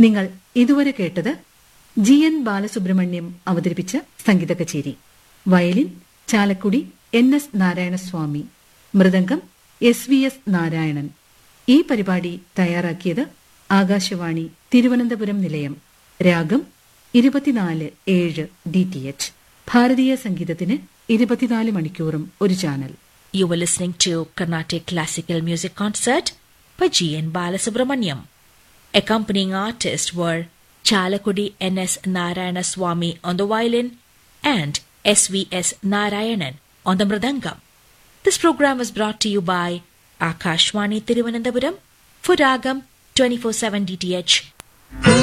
നിങ്ങൾ ഇതുവരെ കേട്ടത് ജി എൻ ബാലസുബ്രഹ്മണ്യം അവതരിപ്പിച്ച സംഗീത കച്ചേരി violin Chalakudy N S Narayanaswamy mridangam S V S Narayanan ഈ പരിപാടി തയ്യാറാക്കിയത് ആകാശവാണി തിരുവനന്തപുരം നിലയം രാഗം ഇരുപത്തിനാല് ഏഴ് ഡി ടി എച്ച് ഭാരതീയ സംഗീതത്തിന് ഇരുപത്തിനാല് മണിക്കൂറും ഒരു channel You were listening to Carnatic Classical Music Concert by G.N. Balasubramaniam. Accompanying artists were Chalakudi N.S. Narayana Swami on the violin and S.V.S. Narayanan on the mridangam. This program was brought to you by Akashwani Tiruvananthapuram for Ragam 24-7 DTH